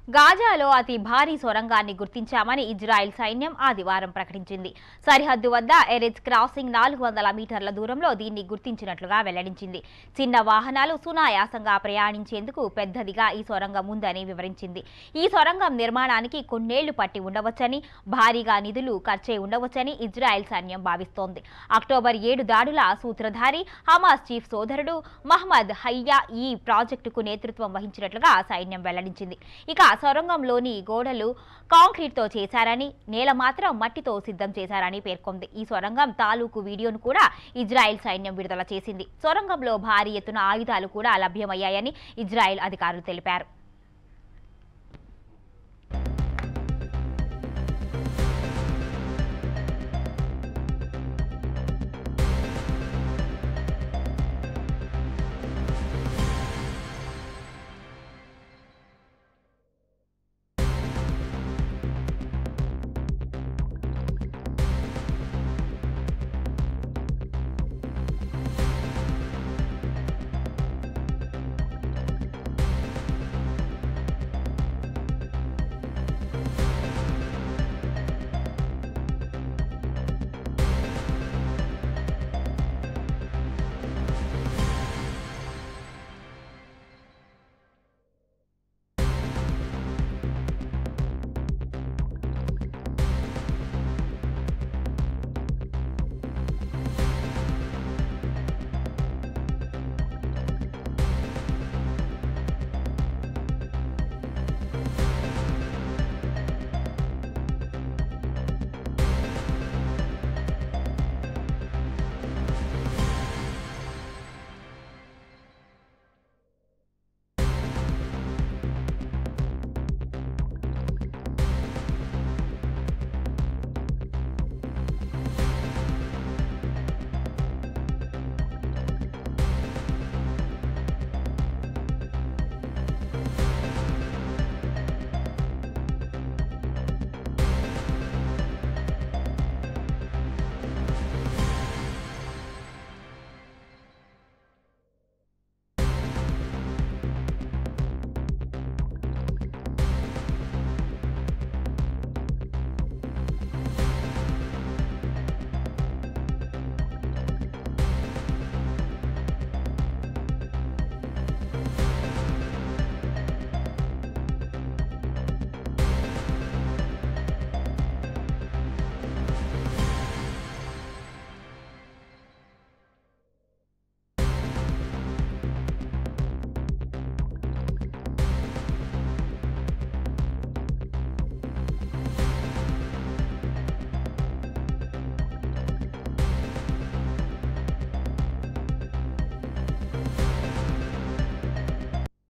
గాజాలో అతి భారీ సొరంగాన్ని గుర్తించామని ఇజ్రాయెల్ సైన్యం ఆదివారం ప్రకటించింది సరిహద్దు వద్ద ఎరెజ్ క్రాసింగ్ నాలుగు వందల మీటర్ల దూరంలో దీన్ని గుర్తించినట్లుగా వెల్లడించింది చిన్న వాహనాలు సునాయాసంగా ప్రయాణించేందుకు పెద్దదిగా ఈ సొరంగం ఉందని వివరించింది ఈ సొరంగం నిర్మాణానికి కొన్నేళ్లు పట్టి ఉండవచ్చని భారీగా నిధులు ఖర్చై ఉండవచ్చని ఇజ్రాయెల్ సైన్యం భావిస్తోంది అక్టోబర్ ఏడు దాడుల సూత్రధారి హమాస్ చీఫ్ సోదరుడు మహ్మద్ హయ్యా ఈ ప్రాజెక్టుకు నేతృత్వం వహించినట్లుగా సైన్యం వెల్లడించింది ఇక సొరంగంలోని గోడలు కాంక్రీట్తో చేశారని నేల మాత్రం మట్టితో సిద్ధం చేశారని పేర్కొంది ఈ సొరంగం తాలూకు వీడియోను కూడా ఇజ్రాయెల్ సైన్యం విడుదల చేసింది సొరంగంలో భారీ ఎత్తున ఆయుధాలు కూడా లభ్యమయ్యాయని ఇజ్రాయెల్ అధికారులు తెలిపారు